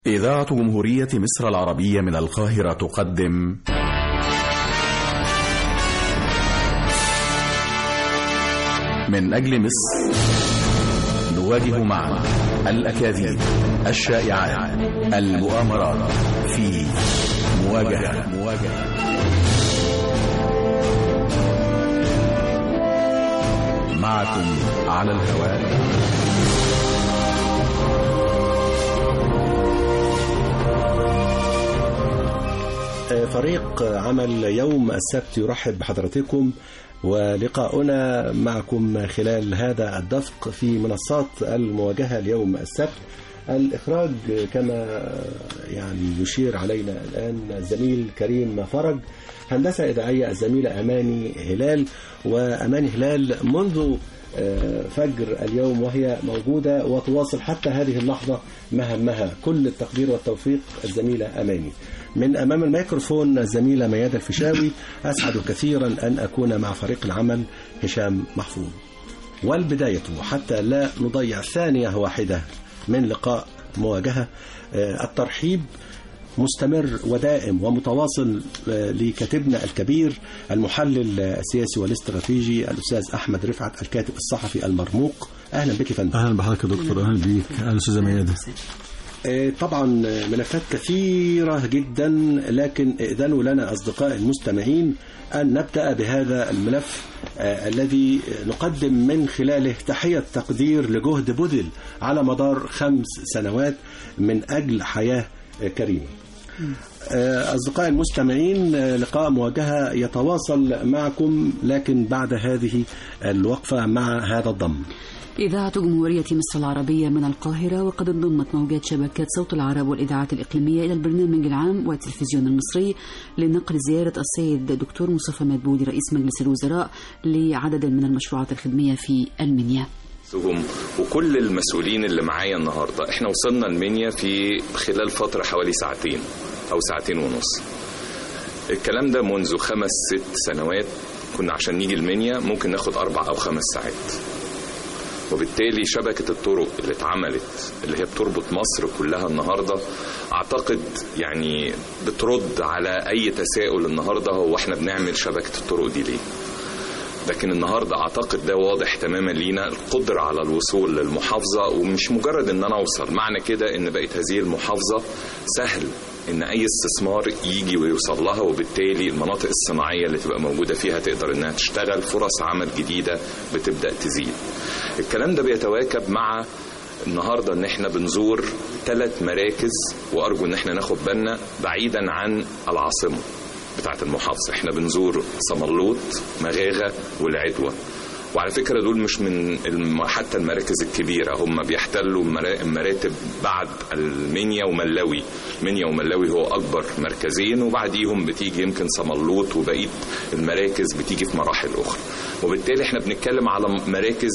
إذاعة جمهورية مصر العربية من القاهرة تقدم من أجل مصر نواجه معا الأكاذيب الشائعات المؤامرات في مواجهة مواجهة معكم على الهواء فريق عمل يوم السبت يرحب بحضراتكم ولقاؤنا معكم خلال هذا الدفق في منصات المواجهة اليوم السبت الإخراج كما يعني يشير علينا الآن الزميل كريم فرج هندسة إذاعية الزميلة أماني هلال وأماني هلال منذ فجر اليوم وهي موجودة وتواصل حتى هذه اللحظة مهمها كل التقدير والتوفيق الزميلة أماني من أمام الميكروفون الزميلة ميادة الفيشاوي أسعد كثيرا أن أكون مع فريق العمل هشام محفوظ والبداية حتى لا نضيع ثانية واحدة من لقاء مواجهة الترحيب مستمر ودائم ومتواصل لكاتبنا الكبير المحلل السياسي والاستراتيجي الأستاذ أحمد رفعت الكاتب الصحفي المرموق أهلا بك فندم أهلا بحضرتك يا دكتور أهلا بيك أهلا أستاذة ميادة طبعا ملفات كثيرة جدا لكن ائذنوا لنا أصدقاء المستمعين أن نبدأ بهذا الملف الذي نقدم من خلاله تحية تقدير لجهد بذل على مدار خمس سنوات من أجل حياة كريمة أصدقائي المستمعين لقاء مواجهة يتواصل معكم لكن بعد هذه الوقفة مع هذا الضم إذاعة جمهورية مصر العربية من القاهرة وقد انضمت موجات شبكات صوت العرب والإذاعات الإقليمية إلى البرنامج العام والتلفزيون المصري لنقل زيارة السيد دكتور مصطفى مدبولي رئيس مجلس الوزراء لعدد من المشروعات الخدمية في المنيا وكل المسؤولين اللي معايا النهارده احنا وصلنا المنيا في خلال فتره حوالي ساعتين او ساعتين ونص الكلام ده منذ خمس ست سنوات كنا عشان نيجي المنيا ممكن ناخد اربع او خمس ساعات وبالتالي شبكة الطرق اللي اتعملت اللي هي بتربط مصر كلها النهاردة أعتقد يعني بترد على أي تساؤل النهاردة هو احنا بنعمل شبكة الطرق دي ليه لكن النهارده اعتقد ده واضح تماما لينا القدره على الوصول للمحافظه ومش مجرد ان انا اوصل معنى كده ان بقت هذه المحافظه سهل ان اي استثمار يجي ويوصل لها وبالتالي المناطق الصناعيه اللي تبقى موجوده فيها تقدر انها تشتغل فرص عمل جديده بتبدا تزيد الكلام ده بيتواكب مع النهارده ان احنا بنزور ثلاث مراكز وارجو ان احنا ناخد بالنا بعيدا عن العاصمه بتاعه المحافظه احنا بنزور صملوط مغاغه والعدوى وعلى فكرة دول مش من حتى المراكز الكبيرة هم بيحتلوا المراتب بعد المنيا وملاوي المنيا وملاوي هو أكبر مركزين وبعديهم بتيجي يمكن صملوط وبقية المراكز بتيجي في مراحل أخرى وبالتالي احنا بنتكلم على مراكز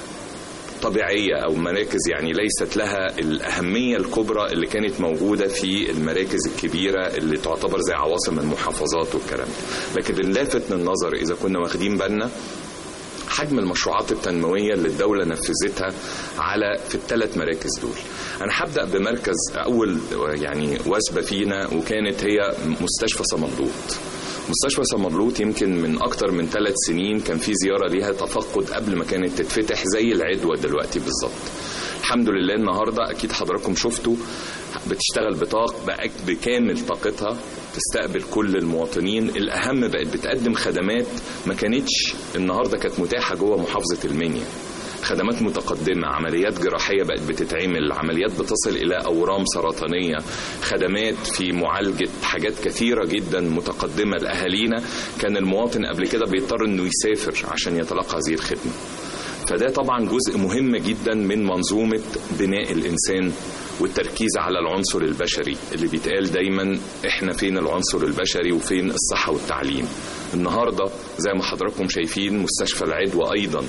طبيعية أو مراكز يعني ليست لها الأهمية الكبرى اللي كانت موجودة في المراكز الكبيرة اللي تعتبر زي عواصم المحافظات والكلام ده لكن اللافت للنظر إذا كنا واخدين بالنا حجم المشروعات التنموية اللي الدولة نفذتها على في الثلاث مراكز دول أنا هبدأ بمركز أول يعني وثبة فينا وكانت هي مستشفى صمدلوط مستشفى صمدلوط يمكن من أكتر من ثلاث سنين كان في زيارة ليها تفقد قبل ما كانت تتفتح زي العدوى دلوقتي بالظبط الحمد لله النهاردة أكيد حضراتكم شفتوا بتشتغل بطاق بكامل طاقتها تستقبل كل المواطنين الأهم بقت بتقدم خدمات ما كانتش النهاردة كانت متاحة جوه محافظة المنيا خدمات متقدمة عمليات جراحية بقت بتتعمل عمليات بتصل إلى أورام سرطانية خدمات في معالجة حاجات كثيرة جدا متقدمة لأهالينا كان المواطن قبل كده بيضطر أنه يسافر عشان يتلقى هذه الخدمة فده طبعا جزء مهم جدا من منظومة بناء الإنسان والتركيز على العنصر البشري اللي بيتقال دايما احنا فين العنصر البشري وفين الصحة والتعليم النهاردة زي ما حضراتكم شايفين مستشفى العدوى أيضا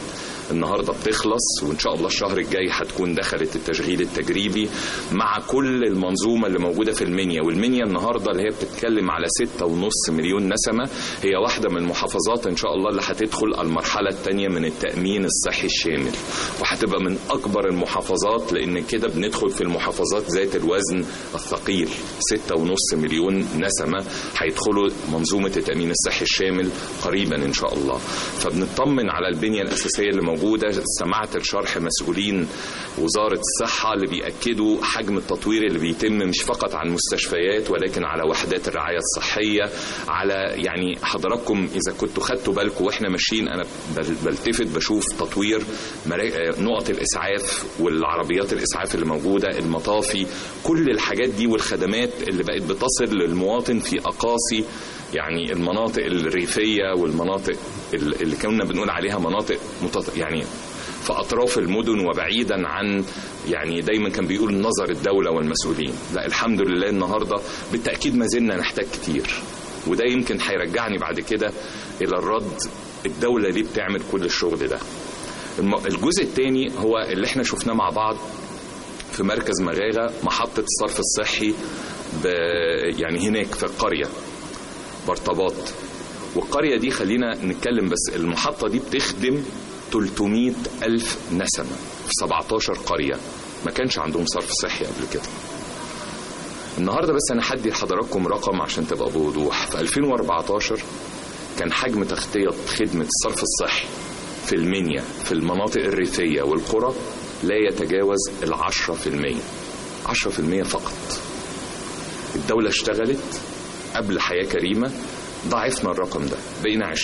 النهارده بتخلص وان شاء الله الشهر الجاي هتكون دخلت التشغيل التجريبي مع كل المنظومه اللي موجوده في المنيا والمنيا النهارده اللي هي بتتكلم على ستة ونص مليون نسمه هي واحده من المحافظات ان شاء الله اللي هتدخل المرحله الثانيه من التامين الصحي الشامل وهتبقى من اكبر المحافظات لان كده بندخل في المحافظات ذات الوزن الثقيل ستة ونص مليون نسمه هيدخلوا منظومه التامين الصحي الشامل قريبا ان شاء الله فبنطمن على البنيه الاساسيه اللي موجوده سمعت الشرح مسؤولين وزاره الصحه اللي بياكدوا حجم التطوير اللي بيتم مش فقط على المستشفيات ولكن على وحدات الرعايه الصحيه على يعني حضراتكم اذا كنتوا خدتوا بالكم واحنا ماشيين انا بل- بلتفت بشوف تطوير مرا- آه، نقط الاسعاف والعربيات الاسعاف اللي موجوده المطافي كل الحاجات دي والخدمات اللي بقت بتصل للمواطن في اقاصي يعني المناطق الريفيه والمناطق ال- اللي كنا بنقول عليها مناطق متط... يعني في اطراف المدن وبعيدا عن يعني دايما كان بيقول نظر الدوله والمسؤولين لا الحمد لله النهارده بالتاكيد ما زلنا نحتاج كتير وده يمكن هيرجعني بعد كده الى الرد الدوله ليه بتعمل كل الشغل ده الم- الجزء الثاني هو اللي احنا شفناه مع بعض في مركز مغاغه محطه الصرف الصحي ب... يعني هناك في القريه برطبات والقرية دي خلينا نتكلم بس المحطة دي بتخدم 300 ألف نسمة في 17 قرية ما كانش عندهم صرف صحي قبل كده النهاردة بس أنا هدي لحضراتكم رقم عشان تبقى بوضوح في 2014 كان حجم تغطية خدمة الصرف الصحي في المنيا في المناطق الريفية والقرى لا يتجاوز العشرة في المية عشرة في المية فقط الدولة اشتغلت قبل حياة كريمة ضاعفنا الرقم ده بقينا 20%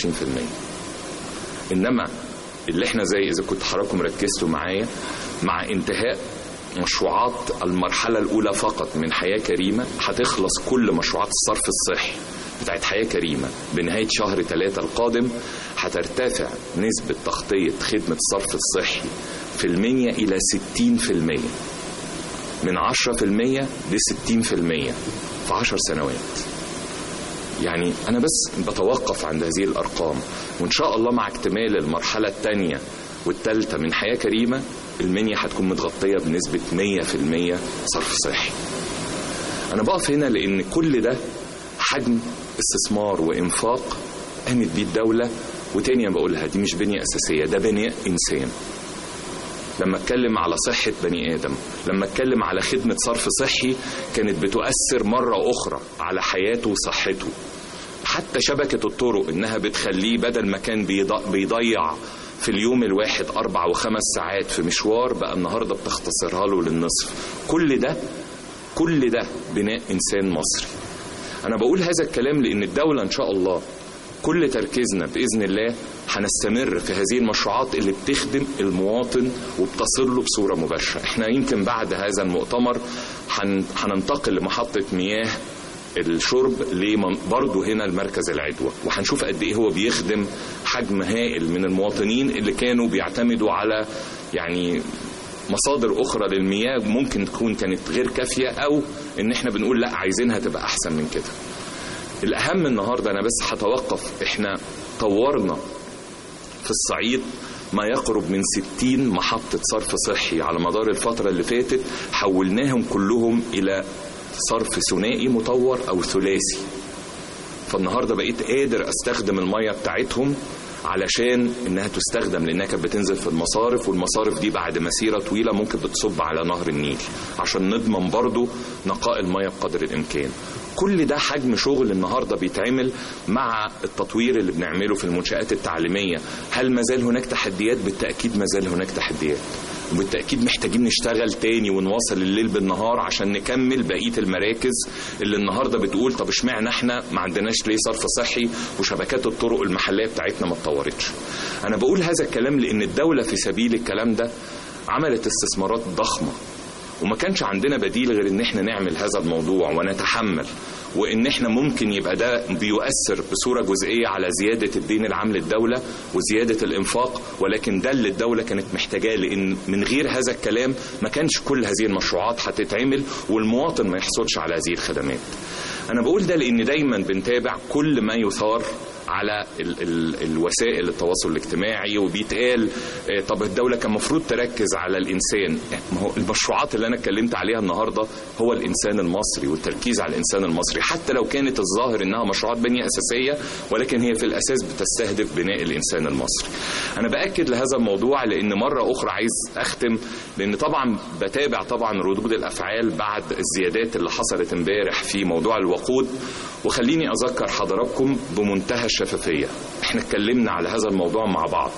إنما اللي احنا زي إذا كنت حضراتكم ركزتوا معايا مع انتهاء مشروعات المرحلة الأولى فقط من حياة كريمة هتخلص كل مشروعات الصرف الصحي بتاعت حياة كريمة بنهاية شهر ثلاثة القادم هترتفع نسبة تغطية خدمة الصرف الصحي في المنيا إلى 60% من 10% ل 60% في 10 سنوات يعني أنا بس بتوقف عند هذه الأرقام وإن شاء الله مع اكتمال المرحلة الثانية والثالثة من حياة كريمة المنيا هتكون متغطية بنسبة 100% صرف صحي أنا بقف هنا لأن كل ده حجم استثمار وإنفاق قامت بيه الدولة وتاني أنا بقولها دي مش بنية أساسية ده بناء إنسان لما اتكلم على صحة بني آدم لما اتكلم على خدمة صرف صحي كانت بتؤثر مرة أخرى على حياته وصحته حتى شبكة الطرق إنها بتخليه بدل ما كان بيض- بيضيع في اليوم الواحد أربع وخمس ساعات في مشوار بقى النهاردة بتختصرها له للنصف كل ده كل ده بناء إنسان مصري أنا بقول هذا الكلام لأن الدولة إن شاء الله كل تركيزنا بإذن الله هنستمر في هذه المشروعات اللي بتخدم المواطن وبتصل له بصورة مباشرة احنا يمكن بعد هذا المؤتمر هن- هننتقل لمحطة مياه الشرب لمن- برضه هنا المركز العدوى وهنشوف قد ايه هو بيخدم حجم هائل من المواطنين اللي كانوا بيعتمدوا على يعني مصادر اخرى للمياه ممكن تكون كانت غير كافيه او ان احنا بنقول لا عايزينها تبقى احسن من كده الأهم النهاردة أنا بس هتوقف إحنا طورنا في الصعيد ما يقرب من 60 محطة صرف صحي على مدار الفترة اللي فاتت حولناهم كلهم إلى صرف ثنائي مطور أو ثلاثي فالنهارده بقيت قادر استخدم الميه بتاعتهم علشان انها تستخدم لانها كانت بتنزل في المصارف والمصارف دي بعد مسيره طويله ممكن بتصب على نهر النيل عشان نضمن برضو نقاء الميه بقدر الامكان كل ده حجم شغل النهارده بيتعمل مع التطوير اللي بنعمله في المنشآت التعليميه هل ما زال هناك تحديات بالتاكيد ما زال هناك تحديات وبالتاكيد محتاجين نشتغل تاني ونواصل الليل بالنهار عشان نكمل بقيه المراكز اللي النهارده بتقول طب اشمعنى احنا ما عندناش ليه صرف صحي وشبكات الطرق المحليه بتاعتنا ما اتطورتش انا بقول هذا الكلام لان الدوله في سبيل الكلام ده عملت استثمارات ضخمه وما كانش عندنا بديل غير ان احنا نعمل هذا الموضوع ونتحمل وان احنا ممكن يبقى ده بيؤثر بصوره جزئيه على زياده الدين العام للدوله وزياده الانفاق ولكن ده اللي الدوله كانت محتاجاه لان من غير هذا الكلام ما كانش كل هذه المشروعات هتتعمل والمواطن ما يحصلش على هذه الخدمات. انا بقول ده لان دايما بنتابع كل ما يثار على ال ال الوسائل التواصل الاجتماعي وبيتقال آه، طب الدوله كان المفروض تركز على الانسان ما هو المشروعات اللي انا اتكلمت عليها النهارده هو الانسان المصري والتركيز على الانسان المصري حتى لو كانت الظاهر انها مشروعات بنيه اساسيه ولكن هي في الاساس بتستهدف بناء الانسان المصري انا باكد لهذا الموضوع لان مره اخرى عايز اختم لان طبعا بتابع طبعا ردود الافعال بعد الزيادات اللي حصلت امبارح في موضوع الوقود وخليني اذكر حضراتكم بمنتهى الشفافيه احنا اتكلمنا على هذا الموضوع مع بعض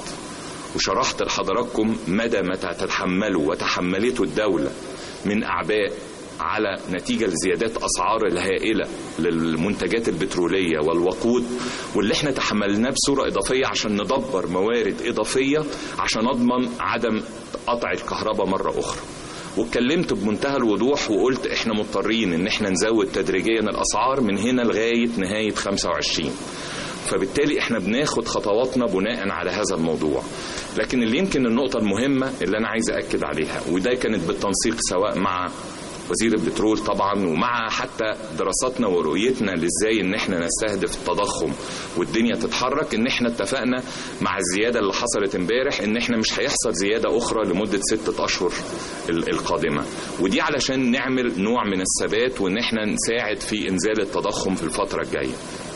وشرحت لحضراتكم مدى ما تتحمله وتحملته الدولة من أعباء على نتيجة لزيادات أسعار الهائلة للمنتجات البترولية والوقود واللي احنا تحملناه بصورة إضافية عشان ندبر موارد إضافية عشان أضمن عدم قطع الكهرباء مرة أخرى واتكلمت بمنتهى الوضوح وقلت احنا مضطرين ان احنا نزود تدريجيا الاسعار من هنا لغايه نهايه 25 فبالتالي احنا بناخد خطواتنا بناء على هذا الموضوع لكن اللي يمكن النقطة المهمة اللي أنا عايز أكد عليها وده كانت بالتنسيق سواء مع وزير البترول طبعا ومع حتى دراساتنا ورؤيتنا لازاي ان احنا نستهدف التضخم والدنيا تتحرك ان احنا اتفقنا مع الزياده اللي حصلت امبارح ان احنا مش هيحصل زياده اخرى لمده ستة اشهر ال- القادمه ودي علشان نعمل نوع من الثبات وان احنا نساعد في انزال التضخم في الفتره الجايه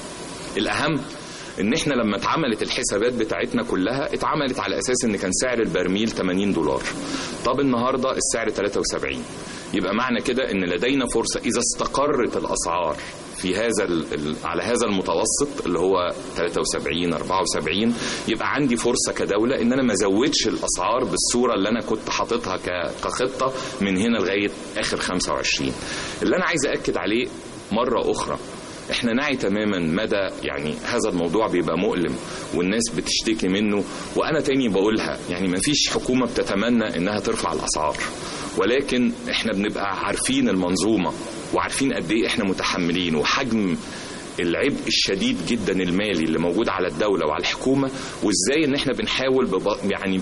الاهم ان احنا لما اتعملت الحسابات بتاعتنا كلها اتعملت على اساس ان كان سعر البرميل 80 دولار طب النهارده السعر 73 يبقى معنى كده ان لدينا فرصه اذا استقرت الاسعار في هذا ال ال على هذا المتوسط اللي هو 73 74 يبقى عندي فرصه كدوله ان انا ما ازودش الاسعار بالصوره اللي انا كنت حاططها ك- كخطه من هنا لغايه اخر 25 اللي انا عايز اكد عليه مره اخرى احنا نعي تماما مدى يعني هذا الموضوع بيبقى مؤلم والناس بتشتكي منه وانا تاني بقولها يعني ما فيش حكومه بتتمنى انها ترفع الاسعار ولكن احنا بنبقى عارفين المنظومه وعارفين قد ايه احنا متحملين وحجم العبء الشديد جدا المالي اللي موجود على الدوله وعلى الحكومه وازاي ان احنا بنحاول بب... يعني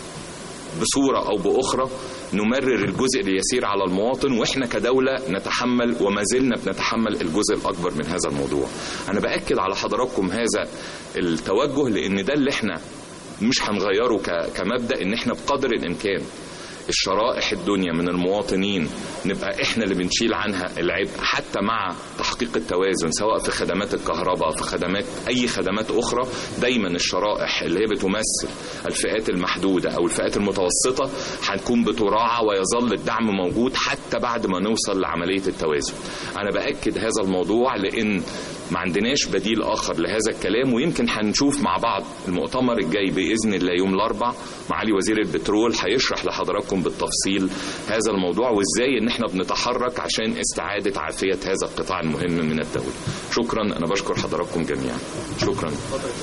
بصورة أو بأخرى نمرر الجزء اليسير على المواطن وإحنا كدولة نتحمل وما زلنا بنتحمل الجزء الأكبر من هذا الموضوع أنا بأكد على حضراتكم هذا التوجه لأن ده اللي إحنا مش هنغيره ك- كمبدأ إن إحنا بقدر الإمكان الشرائح الدنيا من المواطنين نبقى احنا اللي بنشيل عنها العبء حتى مع تحقيق التوازن سواء في خدمات الكهرباء في خدمات اي خدمات اخرى دايما الشرائح اللي هي بتمثل الفئات المحدوده او الفئات المتوسطه هتكون بتراعى ويظل الدعم موجود حتى بعد ما نوصل لعمليه التوازن انا باكد هذا الموضوع لان ما عندناش بديل اخر لهذا الكلام ويمكن هنشوف مع بعض المؤتمر الجاي باذن الله يوم الاربع معالي وزير البترول هيشرح لحضراتكم بالتفصيل هذا الموضوع وازاي ان احنا بنتحرك عشان استعاده عافيه هذا القطاع المهم من الدوله شكرا انا بشكر حضراتكم جميعا شكرا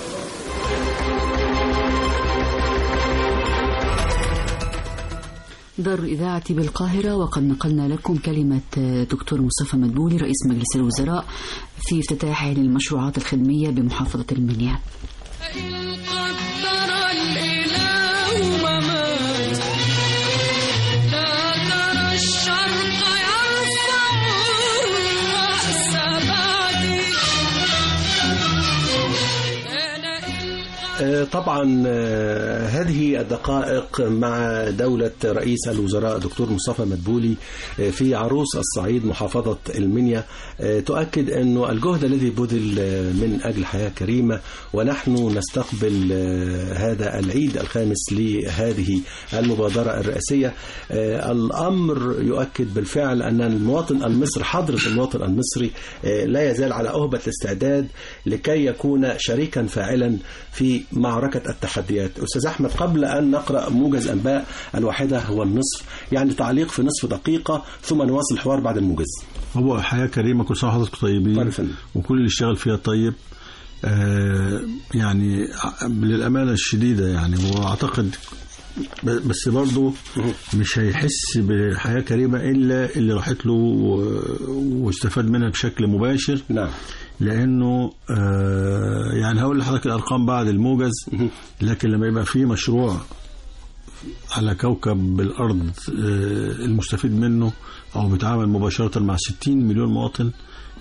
دار الإذاعة بالقاهرة وقد نقلنا لكم كلمة دكتور مصطفى مدبولي رئيس مجلس الوزراء في افتتاحه للمشروعات الخدمية بمحافظة المنيا إن قدر الإله ممات لا ترى الشرق يرفع الرأس بعدي أنا إن آه، طبعا آه، هذه الدقائق مع دولة رئيس الوزراء دكتور مصطفى مدبولي آه، في عروس الصعيد محافظة المنيا آه، تؤكد أنه الجهد الذي بذل آه، من أجل حياة كريمة ونحن نستقبل آه، هذا العيد الخامس لهذه المبادرة الرئاسية آه، الأمر يؤكد بالفعل أن المواطن المصري حضرة المواطن المصري آه، لا يزال على أهبة الاستعداد لكي يكون شريكا فاعلا في معركة التحديات أستاذ أحمد قبل أن نقرأ موجز أنباء الواحدة هو النصف يعني تعليق في نصف دقيقة ثم نواصل الحوار بعد الموجز هو حياة كريمة كل سنة وحضرتك طيبين طيب يا فندم. وكل اللي اشتغل فيها طيب آه يعني ع- للأمانة الشديدة يعني وأعتقد ب- بس برضه مش هيحس بحياة كريمة إلا اللي راحت له و- واستفاد منها بشكل مباشر نعم لانه آه يعني هقول لحضرتك الارقام بعد الموجز لكن لما يبقى في مشروع على كوكب الارض آه المستفيد منه او بيتعامل مباشره مع 60 مليون مواطن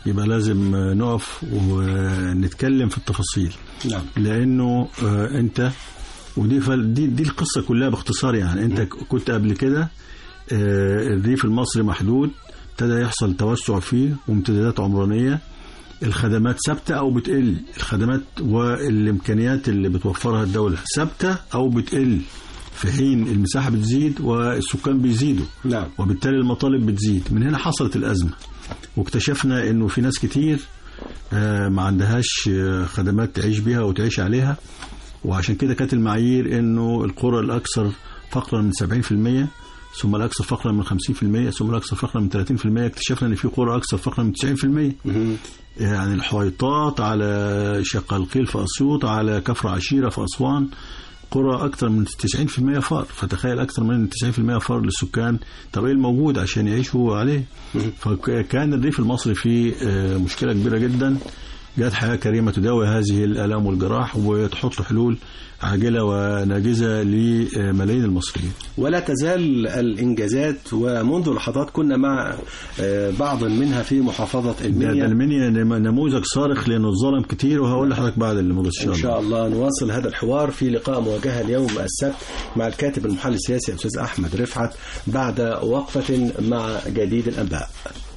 يبقى لازم آه، نقف ونتكلم في التفاصيل نعم لانه آه، انت ودي فل- دي دي القصه كلها باختصار يعني انت ك- كنت قبل كده آه، الريف المصري محدود ابتدى يحصل توسع فيه وامتدادات عمرانيه الخدمات ثابته او بتقل الخدمات والامكانيات اللي بتوفرها الدوله ثابته او بتقل في حين المساحه بتزيد والسكان بيزيدوا نعم وبالتالي المطالب بتزيد من هنا حصلت الأزمة واكتشفنا انه في ناس كتير آه، ما عندهاش آه، خدمات تعيش بيها وتعيش عليها وعشان كده كانت المعايير انه القرى الاكثر فقرا من 70% ثم الاكثر فقرا من 50% ثم الاكثر فقرا من 30% اكتشفنا ان في قرى اكثر فقرا من 90% مهم. يعني الحويطات على شقالقيل في اسيوط على كفر عشيره في اسوان قرى اكثر من 90% فقر فتخيل اكثر من 90% فقر للسكان طب ايه الموجود عشان يعيشوا عليه فكان الريف المصري فيه آه، مشكله كبيره جدا جاءت حياه كريمه تداوي هذه الالام والجراح وتحط حلول عاجله وناجزه لملايين المصريين ولا تزال الإنجازات ومنذ لحظات كنا مع آه، بعض منها في محافظة ده ده المنيا المنيا نم- نموذج صارخ لانه اتظلم كتير وهقول لحضرتك بعد النموذج إن ان شاء الله نواصل هذا الحوار في لقاء مواجهة اليوم السبت مع الكاتب المحلل السياسي الأستاذ أحمد رفعت بعد وقفة مع جديد الأنباء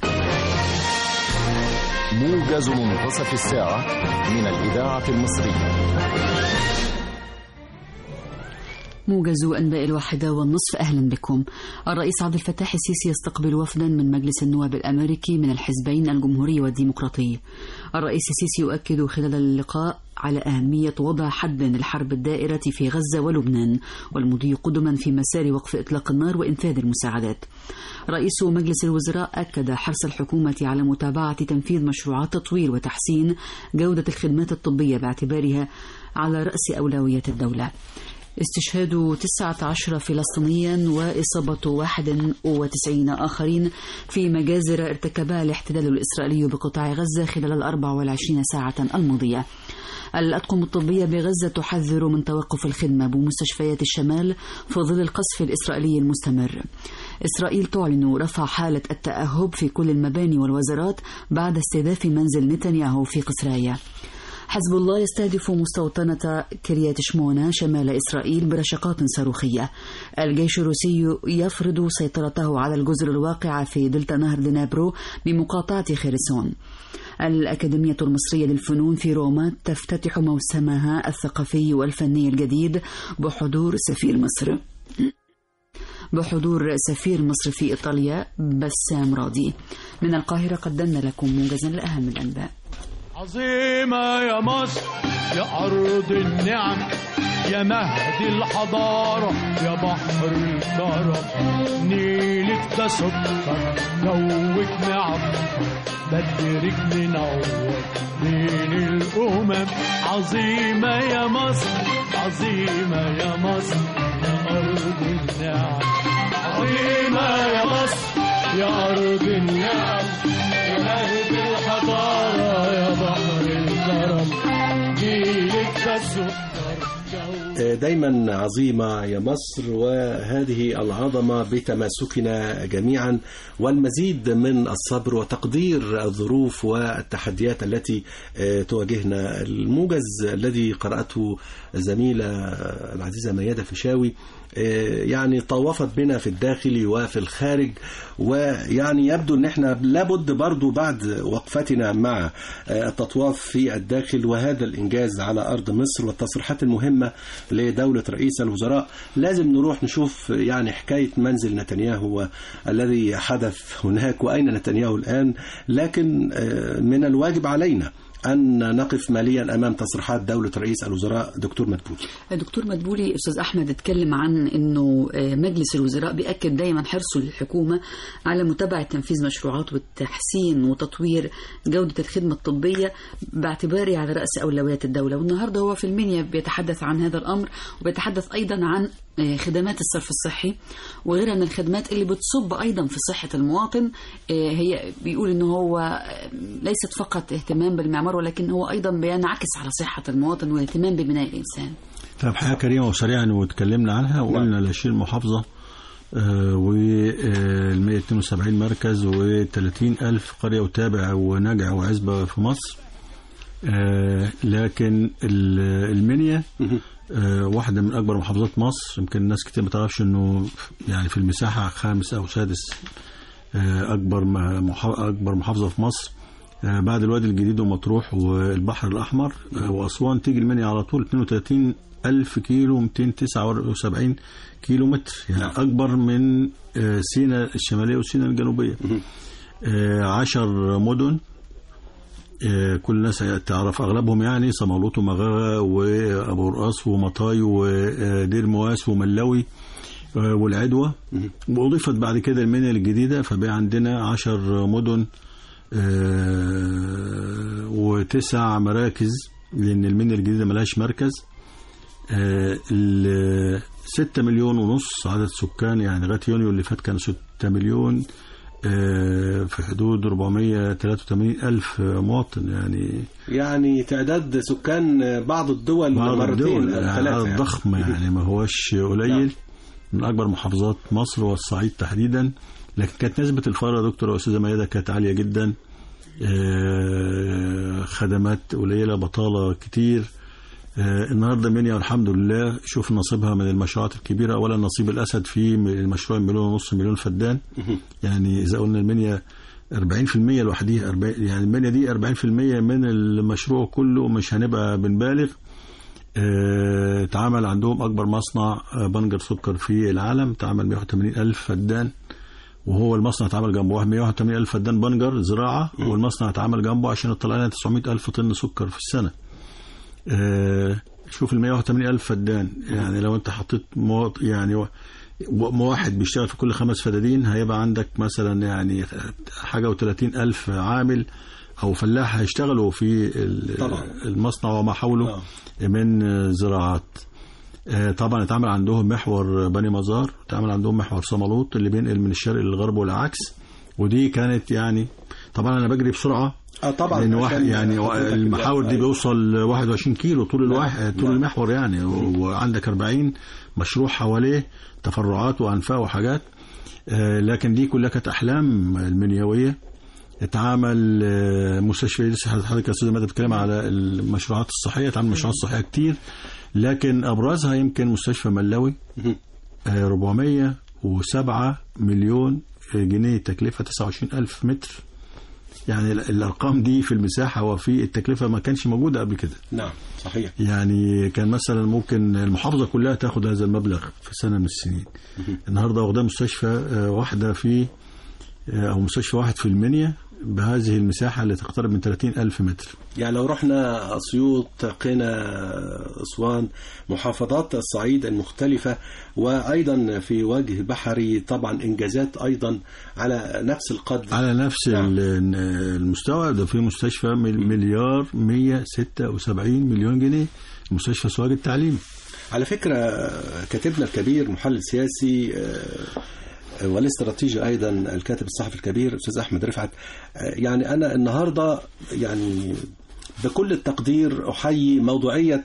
موجز منتصف الساعة من الإذاعة المصرية موجز أنباء الواحدة والنصف أهلا بكم الرئيس عبد الفتاح السيسي يستقبل وفدا من مجلس النواب الأمريكي من الحزبين الجمهوري والديمقراطي الرئيس السيسي يؤكد خلال اللقاء على أهمية وضع حد للحرب الدائرة في غزة ولبنان والمضي قدما في مسار وقف إطلاق النار وإنفاذ المساعدات رئيس مجلس الوزراء أكد حرص الحكومة على متابعة تنفيذ مشروعات تطوير وتحسين جودة الخدمات الطبية باعتبارها على رأس أولويات الدولة استشهاد 19 فلسطينيا وإصابة 91 آخرين في مجازر ارتكبها الاحتلال الإسرائيلي بقطاع غزة خلال ال 24 ساعة الماضية الأطقم الطبية بغزة تحذر من توقف الخدمة بمستشفيات الشمال في ظل القصف الإسرائيلي المستمر إسرائيل تعلن رفع حالة التأهب في كل المباني والوزارات بعد استهداف منزل نتنياهو في قسرايا حزب الله يستهدف مستوطنة كريات شمونة شمال إسرائيل برشقات صاروخية الجيش الروسي يفرض سيطرته على الجزر الواقعة في دلتا نهر دنابرو بمقاطعة خيرسون الأكاديمية المصرية للفنون في روما تفتتح موسمها الثقافي والفني الجديد بحضور سفير مصر بحضور سفير مصر في إيطاليا بسام راضي من القاهرة قدمنا لكم موجزا لأهم الأنباء عظيمة يا مصر يا أرض النعم يا مهد الحضارة يا بحر الكرم نيلك ده سكر جوك نعم بدرك منور بين الأمم عظيمة يا مصر عظيمة يا مصر يا أرض النعم عظيمة يا مصر يا أرض النعم يا مهد الحضارة يا بحر الكرم جيلك ده سكر جو دايما عظيمة يا مصر وهذه العظمة بتماسكنا جميعا والمزيد من الصبر وتقدير الظروف والتحديات التي آه، تواجهنا الموجز الذي قرأته زميلة العزيزة ميادة فيشاوي آه، يعني طوفت بنا في الداخل وفي الخارج ويعني يبدو ان احنا لابد برضو بعد وقفتنا مع آه، التطواف في الداخل وهذا الانجاز على ارض مصر والتصريحات المهمه لدوله رئيس الوزراء لازم نروح نشوف يعني حكايه منزل نتنياهو الذي حدث هناك واين نتنياهو الان لكن آه، من الواجب علينا أن نقف ماليا أمام تصريحات دولة رئيس الوزراء دكتور مدبولي دكتور مدبولي استاذ احمد اتكلم عن انه آه، مجلس الوزراء بياكد دايما حرصه للحكومه على متابعه تنفيذ مشروعات والتحسين وتطوير جوده الخدمه الطبيه باعتباره على راس اولويات الدوله والنهارده هو في المنيا بيتحدث عن هذا الامر وبيتحدث ايضا عن آه، خدمات الصرف الصحي وغيرها من الخدمات اللي بتصب ايضا في صحه المواطن آه، هي بيقول ان هو آه، ليست فقط اهتمام بالمعمار ولكن هو ايضا بينعكس على صحه المواطن والاهتمام ببناء الانسان طب حياة كريمة وسريعا واتكلمنا عنها وقلنا ل 20 محافظة وال 172 مركز و30 ألف قرية وتابع ونجع وعزبة في مصر آه، لكن ال- المنيا آه، واحدة من أكبر محافظات مصر يمكن الناس كتير ما تعرفش إنه يعني في المساحة خامس أو سادس آه، أكبر م- محا- أكبر محافظة في مصر آه، بعد الوادي الجديد ومطروح والبحر الأحمر آه، وأسوان تيجي المنيا على طول 32 ألف كيلو 279 كيلو متر يعني أكبر من آه، سينا الشمالية وسينا الجنوبية آه، عشر مدن آه، كل الناس تعرف اغلبهم يعني صمالوط ومغاغه وابو رقاص ومطاي ودير مواس وملوي آه، والعدوى واضيفت بعد كده المنيا الجديده فبقى عندنا عشر مدن آه، وتسع مراكز لان المنيا الجديده ملهاش مركز آه، ال 6 مليون ونص عدد سكان يعني لغايه يونيو اللي فات كانوا 6 مليون آه، في حدود 483 ألف مواطن يعني يعني تعداد سكان بعض الدول بعض مرتين الدول أو يعني ثلاثة عدد يعني. ضخم يعني ما هوش نعم. قليل من أكبر محافظات مصر والصعيد تحديدا لكن كانت نسبة الفقر يا دكتور وأستاذة ميادة كانت عالية جدا آه، خدمات قليلة بطالة كتير آه، النهارده منيا والحمد لله شوف نصيبها من المشروعات الكبيره اولا نصيب الاسد في المشروع مليون ونص مليون فدان يعني اذا قلنا المنيا 40% لوحديها 40 يعني المنيا دي 40% من المشروع كله مش هنبقى بنبالغ آه، اتعمل عندهم اكبر مصنع آه، بنجر سكر في العالم اتعمل 180 الف فدان وهو المصنع اتعمل جنبه 180 الف فدان بنجر زراعه والمصنع اتعمل جنبه عشان يطلع لنا 900 الف طن سكر في السنه آه، شوف ال 180 ألف فدان يعني لو أنت حطيت مواط يعني و- و- واحد بيشتغل في كل خمس فدادين هيبقى عندك مثلا يعني حاجة و30 ألف عامل أو فلاح هيشتغلوا في ال- طبعا. المصنع وما حوله آه. من آه، زراعات آه، طبعا اتعمل عندهم محور بني مزار اتعمل عندهم محور صمالوط اللي بينقل من الشرق للغرب والعكس ودي كانت يعني طبعا انا بجري بسرعه اه طبعا لان عشان واحد يعني حضرتك المحاور دي أيوة. بيوصل 21 كيلو طول الواحد طول نعم. المحور يعني و- وعندك 40 مشروع حواليه تفرعات وانفاق وحاجات آه، لكن دي كلها كانت احلام المنيويه اتعمل آه، مستشفى لسه حضرتك يا استاذ ماده بتتكلم على المشروعات الصحيه اتعمل مشروعات صحيه كتير لكن ابرزها يمكن مستشفى ملوي آه، 407 مليون جنيه تكلفه 29 الف متر يعني ال- الارقام دي في المساحه وفي التكلفه ما كانش موجوده قبل كده نعم صحيح يعني كان مثلا ممكن المحافظه كلها تاخد هذا المبلغ في سنه من السنين النهارده واخداه مستشفى آه، واحده في آه، او مستشفى واحد في المنيا بهذه المساحه اللي تقترب من 30 ألف متر يعني لو رحنا أسيوط قنا أسوان محافظات الصعيد المختلفة وأيضا في وجه بحري طبعا إنجازات أيضا على نفس القدر على نفس نعم. ال- المستوى ده في مستشفى مل- مليار 176 مليون جنيه مستشفى سواج التعليم على فكرة كاتبنا الكبير محلل سياسي آه، والاستراتيجي ايضا الكاتب الصحفي الكبير استاذ احمد رفعت آه، يعني انا النهارده يعني بكل التقدير احيي موضوعيه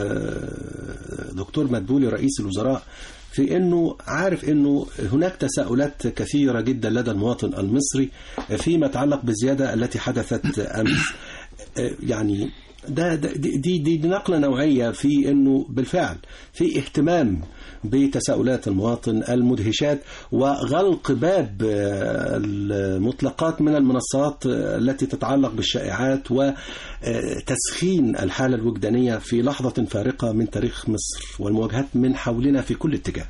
آه، دكتور مدبولي رئيس الوزراء في انه عارف انه هناك تساؤلات كثيره جدا لدى المواطن المصري فيما يتعلق بالزياده التي حدثت امس آه، يعني ده, ده دي, دي, دي نقله نوعيه في انه بالفعل في اهتمام بتساؤلات المواطن المدهشات وغلق باب آه، المطلقات من المنصات آه، التي تتعلق بالشائعات وتسخين الحاله الوجدانيه في لحظه فارقه من تاريخ مصر والمواجهات من حولنا في كل اتجاه.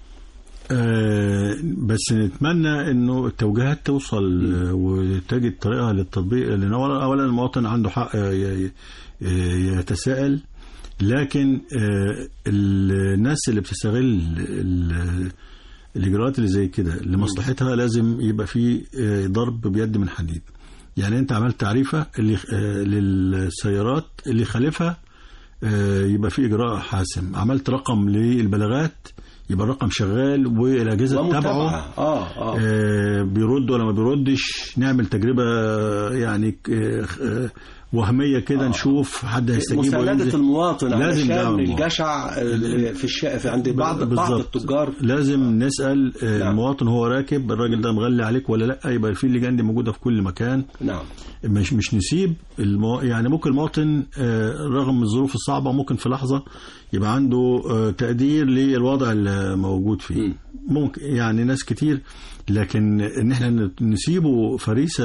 آه، بس نتمنى انه التوجيهات توصل آه، وتجد طريقها للتطبيق لان أولا أولاً المواطن عنده حق آه، ي- ي- يتساءل لكن آه، الناس اللي بتستغل ال- الاجراءات اللي زي كده لمصلحتها لازم يبقى في آه، ضرب بيد من حديد يعني انت عملت تعريفه اللي آه، للسيارات اللي خالفها آه، يبقى في اجراء حاسم عملت رقم للبلاغات يبقى الرقم شغال والاجهزه تتابعه ومتابعه اه اه آه، بيرد ولا ما بيردش نعمل تجربة آه، يعني آه، آه، وهميه كده نشوف حد هيستجيب مساندة وينزل. المواطن لازم علشان دعم المواطن. الجشع اللي في الشارع في عند بعض بعض بالظبط. التجار لازم نسال آه، نعم. المواطن هو راكب الراجل ده مغلي عليك ولا لا يبقى في لجان دي موجوده في كل مكان نعم مش مش نسيب المو... يعني ممكن المواطن آه، رغم الظروف الصعبه ممكن في لحظه يبقى عنده آه، تقدير للوضع اللي موجود فيه مم. ممكن يعني ناس كتير لكن ان احنا نسيبه فريسه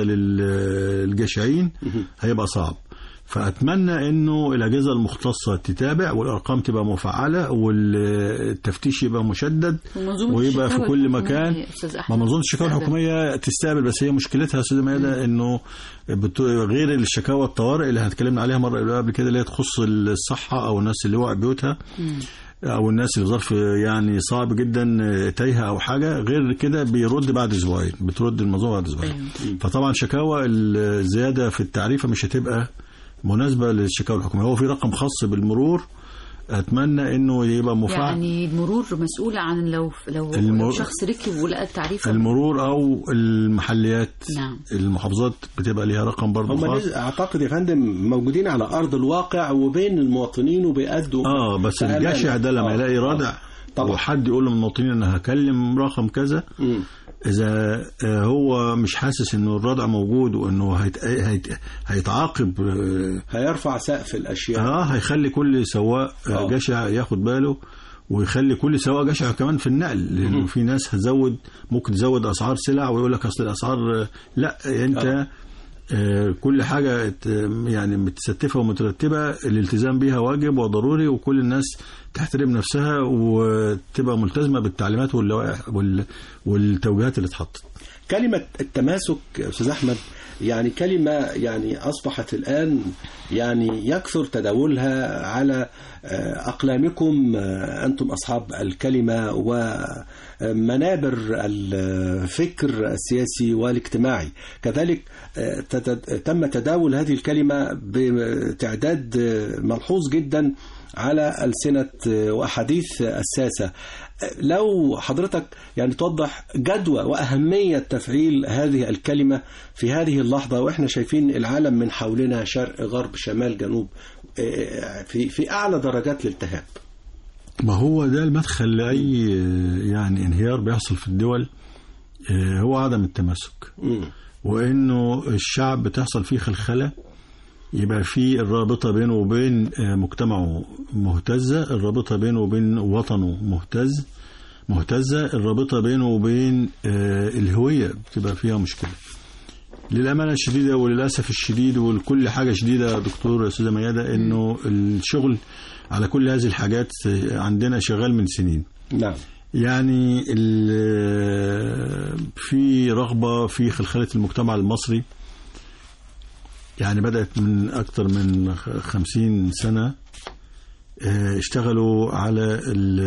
للجشعين هيبقى صعب فاتمنى انه الاجهزه المختصه تتابع والارقام تبقى مفعله والتفتيش يبقى مشدد ومنظومة ويبقى في الشكاوى كل الحكومية مكان يا أستاذ ما أحمد منظومه الشكاوى تستقبل. الحكوميه تستقبل بس هي مشكلتها يا استاذ ميادة انه بت... غير الشكاوى الطوارئ اللي هنتكلمنا عليها مره قبل كده اللي هي تخص الصحه او الناس اللي وقع بيوتها او الناس اللي في ظرف يعني صعب جدا تايهه او حاجه غير كده بيرد بعد اسبوعين بترد الموضوع بعد اسبوعين فطبعا شكاوى الزياده في التعريفه مش هتبقى مناسبه للشكاوى الحكوميه هو في رقم خاص بالمرور اتمنى انه يبقى مفعل يعني المرور مسؤول عن لو لو المر- شخص ركب ولقى التعريف المرور او المحليات نعم. المحافظات بتبقى ليها رقم برضه هم خاص نز- اعتقد يا فندم موجودين على ارض الواقع وبين المواطنين وبيأدوا اه بس فأنا- الجشع ده لما آه، يلاقي آه. رادع طبعا. وحد يقول للمواطنين انا هكلم رقم كذا مم. اذا آه، هو مش حاسس انه الردع موجود وانه هيت... هيت... هيتعاقب آه، هيرفع سقف الاشياء اه هيخلي كل سواق آه، آه. جشع ياخد باله ويخلي كل سواق جشع كمان في النقل لانه في ناس هتزود ممكن تزود اسعار سلع ويقول لك اصل الاسعار آه، لا انت آه. آه، كل حاجة ت- يعني متستفة ومترتبة الالتزام بيها واجب وضروري وكل الناس تحترم نفسها وتبقى ملتزمة بالتعليمات واللوائح وال- والتوجيهات اللي اتحطت كلمة التماسك يا أستاذ أحمد يعني كلمة يعني أصبحت الآن يعني يكثر تداولها على آه، أقلامكم آه، أنتم أصحاب الكلمة ومنابر الفكر السياسي والاجتماعي كذلك آه، تت- تم تداول هذه الكلمة بتعداد آه، ملحوظ جدا على ألسنة آه، وأحاديث الساسة لو حضرتك يعني توضح جدوى وأهمية تفعيل هذه الكلمة في هذه اللحظة وإحنا شايفين العالم من حولنا شرق غرب شمال جنوب آه، في في أعلى درجات الالتهاب ما هو ده المدخل لأي آه، يعني انهيار بيحصل في الدول آه، هو عدم التماسك مم. وانه الشعب بتحصل فيه خلخله يبقى في الرابطه بينه وبين آه، مجتمعه مهتزه الرابطه بينه وبين وطنه مهتز مهتزه الرابطه بينه وبين آه، الهويه بتبقى فيها مشكله للامانه الشديده وللاسف الشديد ولكل حاجه شديده يا دكتور يا استاذه مياده انه الشغل على كل هذه الحاجات آه، عندنا شغال من سنين نعم يعني ال- في رغبة في خلخلة المجتمع المصري يعني بدأت من أكثر من خ- خمسين سنة آه، اشتغلوا على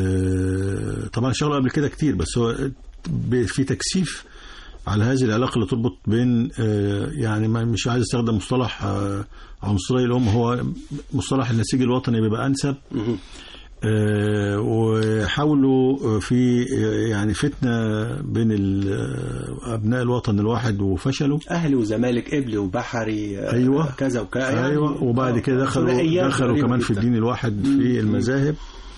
ال- طبعا اشتغلوا قبل كده كتير بس هو ب- في تكثيف على هذه العلاقة اللي تربط بين آه، يعني ما مش عايز استخدم مصطلح آه، عنصري الأم هو مصطلح النسيج الوطني بيبقى أنسب مهم. آه، وحاولوا في آه، يعني فتنة بين ال- آه، أبناء الوطن الواحد وفشلوا أهلي وزمالك قبلي وبحري آه، أيوة. كذا وكذا يعني أيوة وبعد آه، كده دخلوا ثنائيات دخلوا غريبة كمان في جداً. الدين الواحد في المذاهب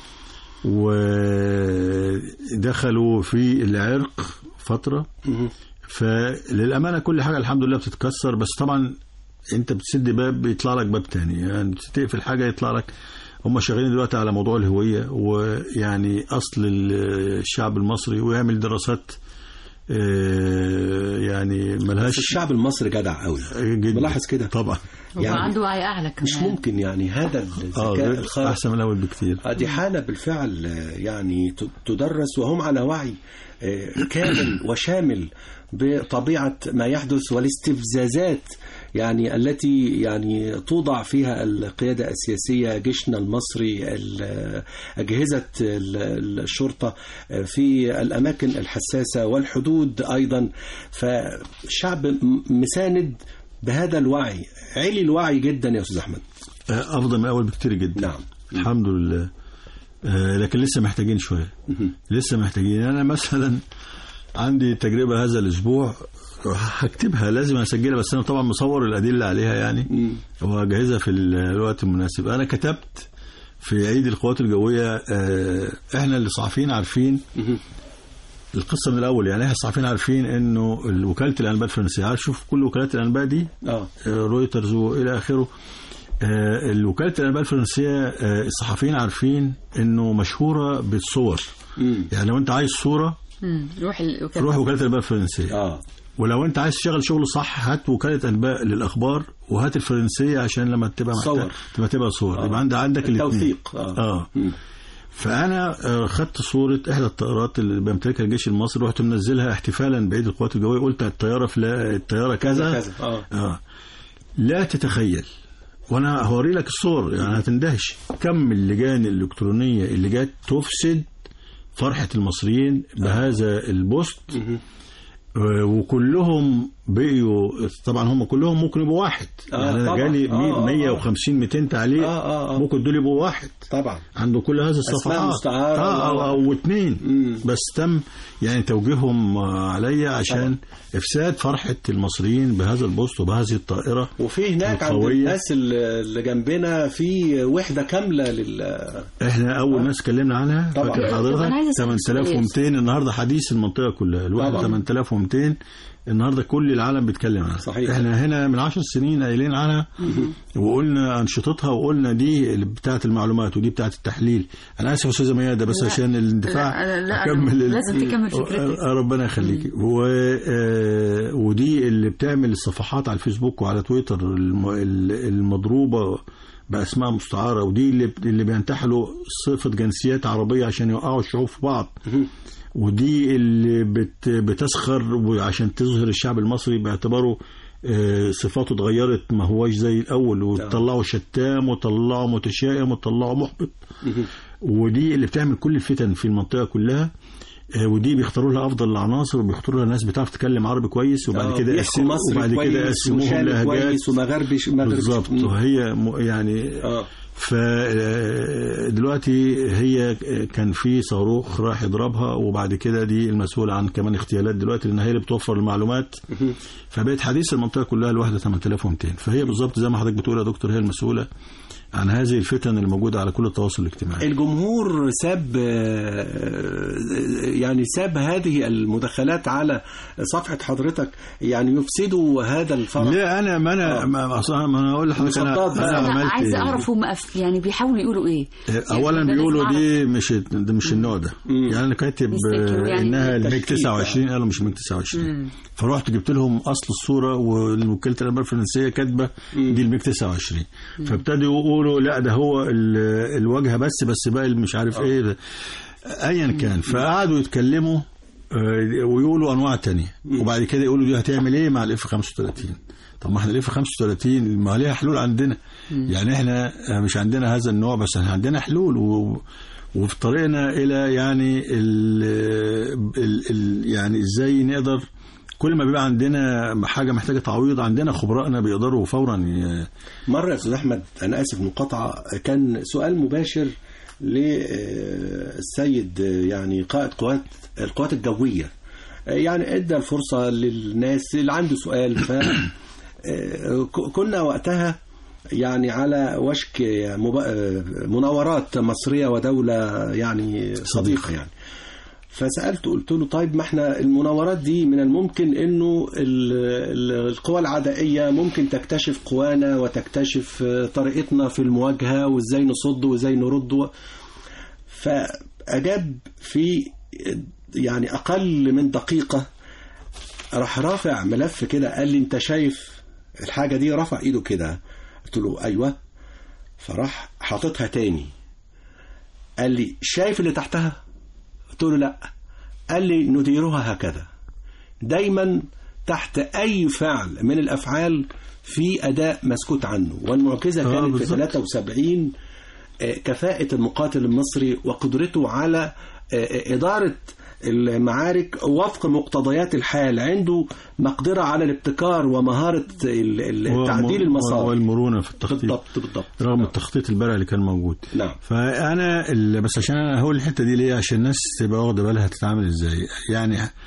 ودخلوا في العرق فترة مهم. فللأمانة كل حاجة الحمد لله بتتكسر بس طبعا انت بتسد باب بيطلع لك باب تاني يعني تقفل حاجة يطلع لك هم شغالين دلوقتي على موضوع الهوية ويعني أصل الشعب المصري ويعمل دراسات آه، يعني بس ملهاش الشعب المصري جدع قوي جدا ملاحظ كده طبعا هو يعني عنده وعي اعلى كمان مش ممكن يعني هذا اه الذكاء غير- الخارق احسن من الاول بكتير دي حالة بالفعل آه، يعني ت- تدرس وهم على وعي آه، كامل وشامل بطبيعة ما يحدث والاستفزازات يعني التي يعني توضع فيها القيادة السياسية جيشنا المصري ال- أجهزة ال- الشرطة آه، في الأماكن الحساسة والحدود أيضا فالشعب م- مساند بهذا الوعي علي الوعي جدا يا أستاذ أحمد آه، افضل من الاول بكتير جدا نعم الحمد لله آه، لكن لسه محتاجين شويه مهم. لسه محتاجين انا مثلا عندي تجربة هذا الأسبوع هكتبها لازم أسجلها بس أنا طبعا مصور الأدلة عليها يعني وأجهزها في الوقت المناسب أنا كتبت في عيد القوات الجوية آه، إحنا اللي صحفيين عارفين القصة من الأول يعني إحنا الصحفيين عارفين إنه وكالة الأنباء الفرنسية عارف شوف كل وكالات الأنباء دي اه آه، رويترز والى اخره آه، الوكاله الانباء الفرنسيه آه، الصحفيين عارفين انه مشهوره بالصور مم. يعني لو انت عايز صوره مم. روح ال... روح وكاله الانباء الفرنسيه اه ولو انت عايز تشتغل شغل صح هات وكاله انباء للاخبار وهات الفرنسيه عشان لما تبقى محتاج صور. تبقى تبقى صور آه. يبقى عندك عندك الاثنين التوثيق اه, اه مم. فانا آه، خدت صوره احدى الطائرات اللي بيمتلكها الجيش المصري رحت منزلها احتفالا بعيد القوات الجويه قلت الطياره فلا الطياره كذا كذا اه اه لا تتخيل وانا هوري لك الصور يعني هتندهش كم اللجان الالكترونيه اللي جت تفسد فرحه المصريين بهذا البوست آه، وكلهم بقيوا طبعا هم كلهم ممكن يبقوا واحد آه، يعني انا طبعاً. جالي آه، آه، آه. 150 200 تعليق آه، آه، آه. ممكن دول يبقوا واحد طبعا عنده كل هذه الصفحات مستعارة. اه او, أو اتنين مم. بس تم يعني توجيههم آه، عليا عشان افساد فرحه المصريين بهذا البوست وبهذه الطائره وفي هناك عند القوية. الناس اللي اللي جنبنا في وحده كامله لل احنا اول ناس اتكلمنا عنها طبعاً. فاكر طب أنا عايزة حضرتك أسألك 8200 النهارده حديث المنطقه كلها الواحد طبعاً. 8200 النهارده كل العالم بيتكلم عنها صحيح. احنا هنا من 10 سنين قايلين عنها وقلنا انشطتها وقلنا دي اللي بتاعه المعلومات ودي بتاعه التحليل انا اسف يا استاذه ميادة بس لا. عشان الاندفاع لا، لا، اكمل ال- لازم تكمل فكرتك. آه، ربنا يخليكي و... آه، ودي اللي بتعمل الصفحات على الفيسبوك وعلى تويتر الم... ال- المضروبه باسماء مستعاره ودي اللي اللي بينتحلوا صفه جنسيات عربيه عشان يوقعوا الشعوب في بعض ودي اللي بت... بتسخر وعشان تظهر الشعب المصري باعتباره آه، صفاته اتغيرت ما هواش زي الاول وطلعوا شتام وطلعوا متشائم وطلعوا محبط ودي اللي بتعمل كل الفتن في المنطقه كلها آه، ودي بيختاروا لها افضل العناصر وبيختاروا لها ناس بتعرف تتكلم عربي كويس وبعد آه، كده بيحكوا يقسموا مصري وبعد كده كويس يقسموهم وشامي لهجات كويس ومغربي مغربي بالظبط مم. وهي م- يعني اه فدلوقتي هي كان في صاروخ راح يضربها وبعد كده دي المسؤولة عن كمان اغتيالات دلوقتي لان هي اللي بتوفر المعلومات فبقت حديث المنطقة كلها الواحدة 8200 فهي بالظبط زي ما حضرتك بتقول يا دكتور هي المسؤولة عن هذه الفتن اللي موجودة على كل التواصل الاجتماعي الجمهور ساب آه، يعني ساب هذه المداخلات على صفحة حضرتك يعني يفسدوا هذا الفرح لا انا ما انا ما أصلاً ما انا اقول لحضرتك انا, مخطط بقى. أنا انا عملت عايزه إيه؟ اعرف هم أف... يعني بيحاولوا يقولوا ايه اولا يعني بيقولوا لازم دي مش ده مش النوع ده يعني انا كاتب يستكلوا يعني انها الميج تشكيك 29 قالوا مش ميج 29 فرحت جبت لهم اصل الصوره ووكاله الانباء الفرنسيه كاتبه دي الميج 29 فابتدوا يقولوا لا ده هو ال- الواجهه بس بس باقي مش عارف ايه ده ايا كان فقعدوا يتكلموا آه، ويقولوا انواع تانية وبعد كده يقولوا دي هتعمل ايه مع الاف 35 طب ما احنا الاف 35 ما ليها حلول عندنا يعني احنا آه، مش عندنا هذا النوع بس احنا عندنا حلول و وفي طريقنا الى يعني ال ال ال يعني ازاي نقدر كل ما بيبقى عندنا حاجه محتاجه تعويض عندنا خبرائنا بيقدروا فورا ي- مرة يا أستاذ أحمد أنا آسف المقاطعة كان سؤال مباشر للسيد يعني قائد قوات القوات الجوية يعني ادى الفرصة للناس اللي عنده سؤال ف كنا وقتها يعني على وشك مب- مناورات مصرية ودولة يعني صديقة يعني فسألته قلت له طيب ما احنا المناورات دي من الممكن انه ال- ال- القوى العدائية ممكن تكتشف قوانا وتكتشف طريقتنا في المواجهة وازاي نصد وازاي نرد فأجاب في يعني أقل من دقيقة راح رافع ملف كده قال لي انت شايف الحاجة دي رفع ايده كده قلت له ايوه فراح حاططها تاني قال لي شايف اللي تحتها قلت له لا قال لي نديرها هكذا دايما تحت اي فعل من الافعال في اداء مسكوت عنه والمعجزه آه، كانت في بالظبط. 73 آه، كفاءه المقاتل المصري وقدرته على آه، آه، اداره المعارك وفق مقتضيات الحال عنده مقدرة على الابتكار ومهارة ال- ال- تعديل المسار والمرونه في التخطيط بالضبط بالضبط رغم التخطيط البرع اللي كان موجود نعم فانا ال- بس عشان انا هقول الحته دي ليه عشان الناس تبقى واخده بالها هتتعامل ازاي يعني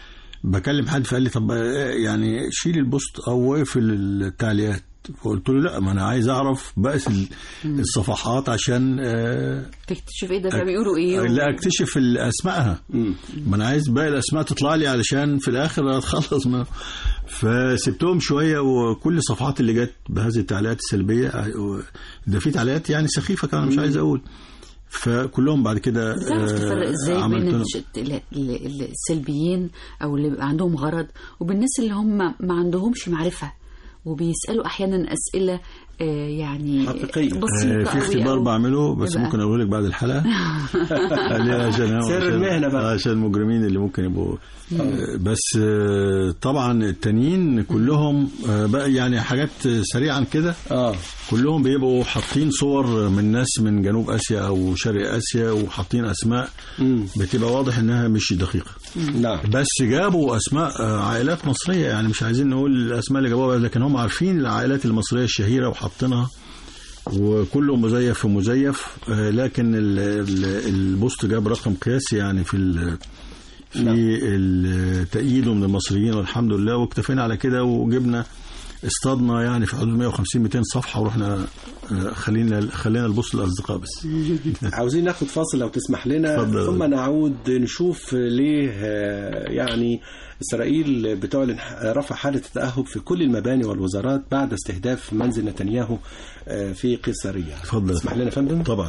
بكلم حد فقال لي طب آه، يعني شيل البوست او اقفل التعليقات فقلت له لا ما انا عايز اعرف بأس ال- الصفحات عشان آه، تكتشف ايه ده بقى بيقولوا ايه لا اكتشف ال- اسمائها ما انا عايز باقي الاسماء تطلع لي علشان في الاخر اتخلص منها فسبتهم شويه وكل الصفحات اللي جت بهذه التعليقات السلبيه آه، ده في تعليقات يعني سخيفه كمان مش عايز اقول فكلهم بعد كده بتعرف تفرق آه، ازاي بين عملت لهم- الش- ال- ال- السلبيين او اللي بيبقى عندهم غرض وبين الناس اللي هم ما عندهمش معرفه وبيسالوا احيانا اسئله آه، يعني حقيقية. آه، بسيطه في أوي اختبار أو- بعمله بس يبقى- ممكن اقول لك بعد الحلقه قال لي عشان سر عشان- المهنة بقى. عشان المجرمين اللي ممكن يبقوا آه، بس آه، طبعا التانيين كلهم آه، بقى يعني حاجات سريعا كده اه كلهم بيبقوا حاطين صور من ناس من جنوب اسيا او شرق اسيا وحاطين اسماء مم. بتبقى واضح انها مش دقيقه نعم بس جابوا اسماء آه، عائلات مصريه يعني مش عايزين نقول الاسماء اللي جابوها لكن هم عارفين العائلات المصريه الشهيره وحاطينها وكله مزيف في مزيف آه، لكن ال- ال- البوست جاب رقم قياسي يعني في ال- في ال- تأييده من المصريين والحمد لله واكتفينا على كده وجبنا اصطادنا يعني في حدود 150 200 صفحه ورحنا آه، خلينا خلينا البوست للاصدقاء بس عاوزين ناخد فاصل لو تسمح لنا اتفضل. ثم نعود نشوف ليه آه، يعني إسرائيل بتعلن رفع حالة التأهب في كل المباني والوزارات بعد استهداف منزل نتنياهو آه، في قيصرية اتفضل. تسمح لنا يا فندم طبعا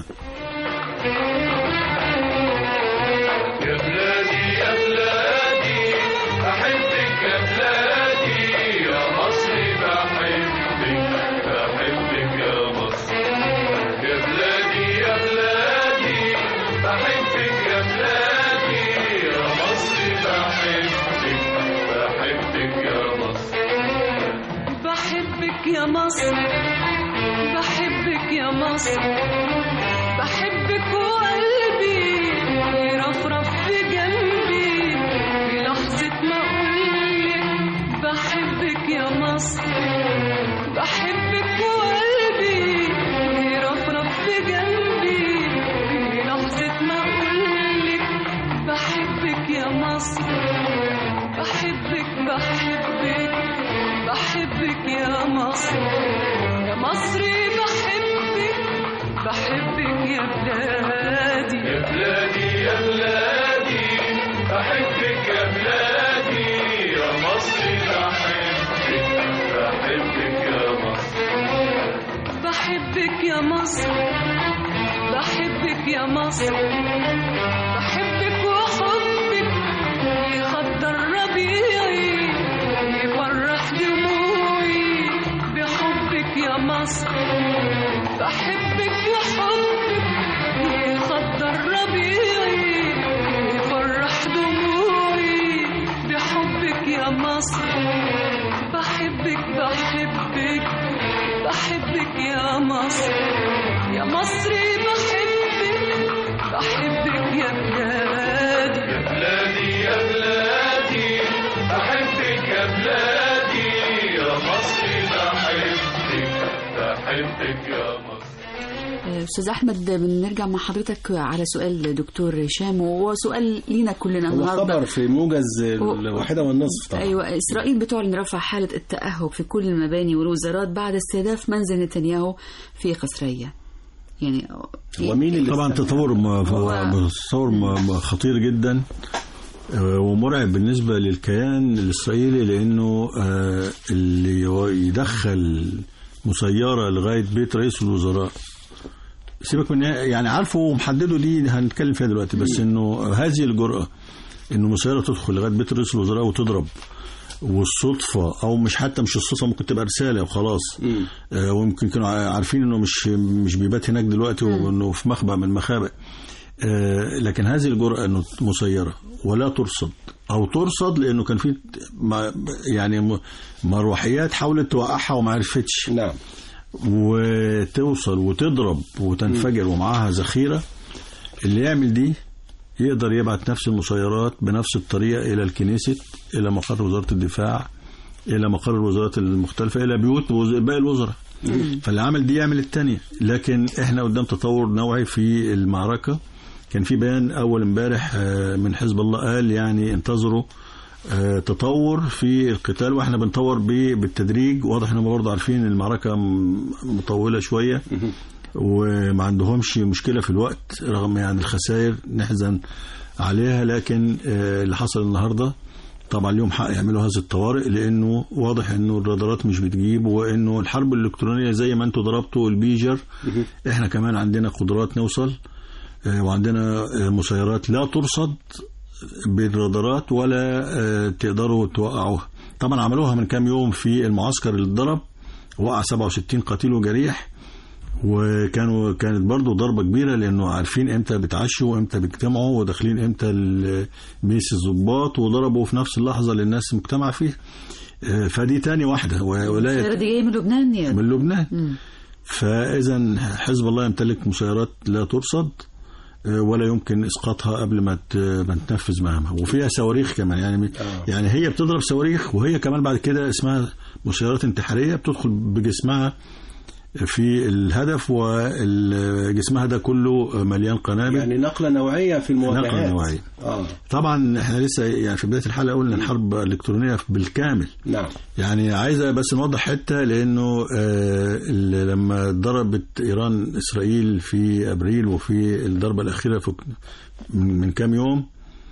يا بلادي يا بلادي أحبك يا بلادي يا مصر بحبك بحبك يا مصر يا بلادي يا بلادي أحبك يا بلادي يا مصر بحبك بحبك يا مصر بحبك يا مصر بحبك يا مصر بحبك وقلبي يرفرف في جنبي في لحظة ما أقولك بحبك يا مصر بحبك وقلبي يرفرف في جنبي في لحظة ما أقولك بحبك يا مصر بحبك بحبك بحبك يا مصر يا مصري بحبك بحبك يا بلادي يا بلادي يا بلادي أحبك يا بلادي يا مصر بحبك بحبك يا مصر بحبك يا مصر بحبك يا مصر بحبك وحبك يخضر ربيعي يفرح دموعي بحبك يا مصر بحبك وحبك يخضر ربيعي يفرح دموعي بحبك يا مصر بحبك بحبك بحبك يا مصر يا مصري بحبك بحبك يا بلادي يا بلادي يا بلادي أحبك يا بلادي يا مصر بحبك بحبك يا مصر استاذ احمد بنرجع مع حضرتك على سؤال دكتور هشام وهو سؤال لينا كلنا هو النهارده خبر في موجز الواحدة والنصف طبعا ايوه اسرائيل بتعلن رفع حاله التاهب في كل المباني والوزارات بعد استهداف منزل نتنياهو في قصرية يعني ومين اللي طبعا استنى؟ تطور م- هو- تطور م- م- خطير جدا آه، ومرعب بالنسبة للكيان الإسرائيلي لأنه آه، اللي يو- يدخل مسيرة لغاية بيت رئيس الوزراء سيبك من يعني عارفه ومحدده دي هنتكلم فيها دلوقتي بس انه هذه الجرأة انه مسيرة تدخل لغاية بيت رئيس الوزراء وتضرب والصدفة او مش حتى مش الصدفة ممكن تبقى رسالة وخلاص آه، ويمكن كانوا ع- عارفين انه مش مش بيبات هناك دلوقتي وانه في مخبأ من المخابئ آه، لكن هذه الجرأة انه مسيرة ولا ترصد او ترصد لانه كان في ما- يعني م- مروحيات حاولت توقعها وما عرفتش نعم وتوصل وتضرب وتنفجر ومعاها ذخيرة اللي يعمل دي يقدر يبعت نفس المسيرات بنفس الطريقة إلى الكنيست إلى مقر وزارة الدفاع إلى مقر الوزارات المختلفة إلى بيوت وز- باقي الوزراء فاللي عمل دي يعمل التانية لكن احنا قدام تطور نوعي في المعركة كان في بيان أول امبارح آه، من حزب الله قال يعني انتظروا آه، تطور في القتال واحنا بنطور بيه بالتدريج واضح انهم برضه عارفين المعركه م- مطوله شويه وما عندهمش مشكله في الوقت رغم يعني الخسائر نحزن عليها لكن آه، اللي حصل النهارده طبعا ليهم حق يعملوا هذا الطوارئ لانه واضح انه الرادارات مش بتجيب وانه الحرب الالكترونيه زي ما انتوا ضربتوا البيجر احنا كمان عندنا قدرات نوصل آه، وعندنا آه، مسيرات لا ترصد بالرادارات ولا آه، تقدروا توقعوها طبعا عملوها من كام يوم في المعسكر اللي اتضرب وقع 67 قتيل وجريح وكانوا كانت برضو ضربة كبيرة لأنه عارفين إمتى بتعشوا وإمتى بيجتمعوا وداخلين إمتى ال- ميس الضباط وضربوا في نفس اللحظة اللي الناس مجتمعة فيها آه، فدي تاني واحدة و- السيارة ولا دي جاية من لبنان يا من لبنان مم. فإذا حزب الله يمتلك مسيرات لا ترصد آه، ولا يمكن اسقاطها قبل ما ت- ما تنفذ مهامها وفيها صواريخ كمان يعني يعني هي بتضرب صواريخ وهي كمان بعد كده اسمها مسيرات انتحاريه بتدخل بجسمها في الهدف وجسمها ده كله مليان قنابل يعني نقلة نوعية في المواجهات نقلة نوعية. آه. طبعا احنا لسه يعني في بدايه الحلقه قلنا الحرب الالكترونيه بالكامل نعم يعني عايزه بس نوضح حته لانه آه ال- لما ضربت ايران اسرائيل في ابريل وفي الضربه الاخيره في من, من كام يوم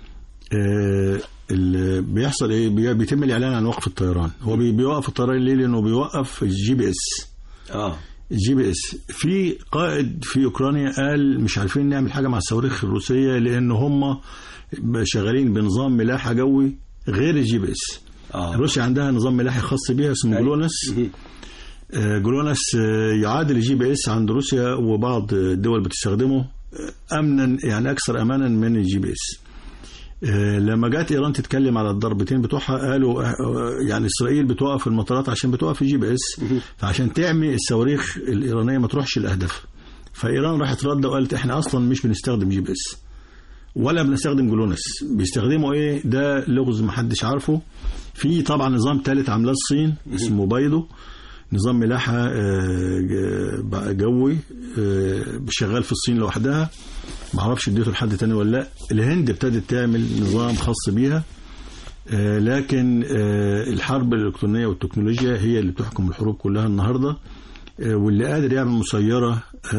آه اللي بيحصل ايه بي- بيتم الاعلان عن وقف الطيران هو بي- بيوقف الطيران ليه لانه بيوقف الجي بي اس اه الجي بي اس في قائد في اوكرانيا قال مش عارفين نعمل حاجه مع الصواريخ الروسيه لان هم شغالين بنظام ملاحه جوي غير الجي بي اس اه روسيا عندها نظام ملاحي خاص بيها اسمه أي. جلونس مهم. آه، جلونس آه، يعادل الجي بي اس عند روسيا وبعض الدول بتستخدمه آه، امنا يعني اكثر امانا من الجي بي اس آه، لما جت ايران تتكلم على الضربتين بتوعها قالوا آه، آه، يعني اسرائيل بتوقف المطارات عشان بتوقف الجي بي اس فعشان تعمي الصواريخ الايرانيه ما تروحش الاهداف فايران راحت رد وقالت احنا اصلا مش بنستخدم جي بي اس ولا بنستخدم جلونس بيستخدموا ايه ده لغز محدش عارفه في طبعا نظام ثالث عاملاه الصين اسمه بايدو نظام ملاحة آه، ج- جوي آه، شغال في الصين لوحدها معرفش اديته لحد تاني ولا لا الهند ابتدت تعمل نظام خاص بيها آه، لكن آه، الحرب الإلكترونية والتكنولوجيا هي اللي بتحكم الحروب كلها النهاردة آه، واللي قادر يعمل مسيرة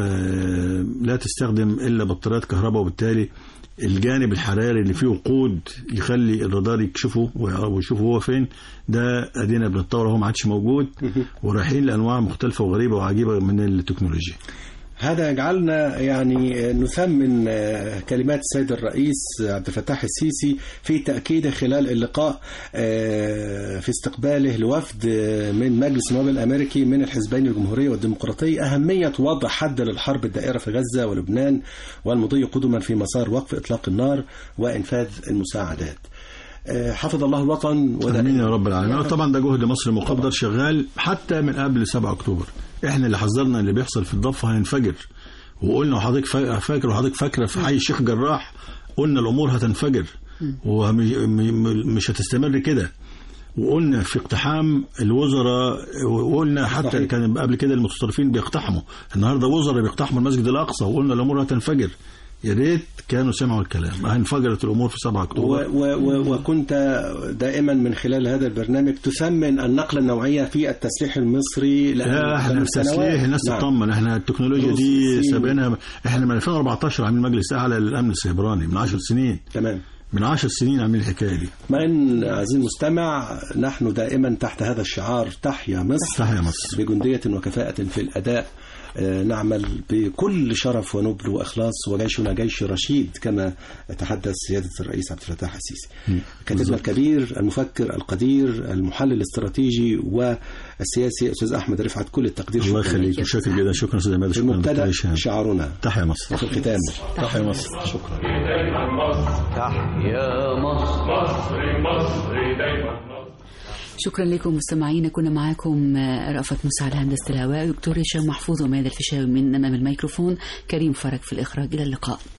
آه، لا تستخدم إلا بطاريات كهرباء وبالتالي الجانب الحراري اللي فيه وقود يخلي الرادار يكشفه ويشوفه هو فين ده ادينا بنتطور هو ما عادش موجود ورايحين لانواع مختلفه وغريبه وعجيبه من التكنولوجيا هذا يجعلنا يعني نثمن آه، كلمات السيد الرئيس عبد الفتاح السيسي في تأكيده خلال اللقاء آه، في استقباله لوفد آه، من مجلس النواب الأمريكي من الحزبين الجمهورية والديمقراطية أهمية وضع حد للحرب الدائرة في غزة ولبنان والمضي قدما في مسار وقف إطلاق النار وإنفاذ المساعدات آه، حفظ الله الوطن وده امين يا رب العالمين طبعا ده جهد مصري مقدر شغال حتى من قبل 7 اكتوبر احنا اللي حذرنا اللي بيحصل في الضفه هينفجر وقلنا وحضرتك فا- فاكر وحضرتك فاكره في حي الشيخ جراح قلنا الامور هتنفجر ومش هتستمر كده وقلنا في اقتحام الوزراء وقلنا حتى صحيح. كان قبل كده المتطرفين بيقتحموا النهارده وزراء بيقتحموا المسجد الاقصى وقلنا الامور هتنفجر يا ريت كانوا سمعوا الكلام انفجرت الامور في 7 و اكتوبر و و وكنت دائما من خلال هذا البرنامج تثمن النقلة النوعية في التسليح المصري لا لأن احنا من في تسليح سنوات- الناس نعم. تطمن احنا التكنولوجيا روس دي الصين. سابقينها احنا من 2014 عاملين مجلس اعلى للامن السيبراني من 10 سنين تمام من 10 سنين عاملين الحكايه دي من عزيزي المستمع نحن دائما تحت هذا الشعار تحيا مصر تحيا مصر بجندية وكفاءة في الأداء آه، نعمل بكل شرف ونبل وإخلاص وجيشنا جيش رشيد كما تحدث سيادة الرئيس عبد الفتاح السيسي كاتبنا الكبير المفكر القدير المحلل الاستراتيجي والسياسي أستاذ أحمد رفعت كل التقدير الله شكراً يخليك لك. مشاكر جدا شكرا استاذ عماد في شكرا المبتدأ دكتور هشام شعارنا تحيا مصر وفي الختام تحيا مصر شكرا دايما مصر تحيا مصر مصري مصري دايما مصر شكرا لكم مستمعينا كنا معاكم آه، رأفت مساعد هندسة الهواء دكتور هشام محفوظ وماذا الفيشاوي من أمام الميكروفون كريم فرج في الإخراج إلى اللقاء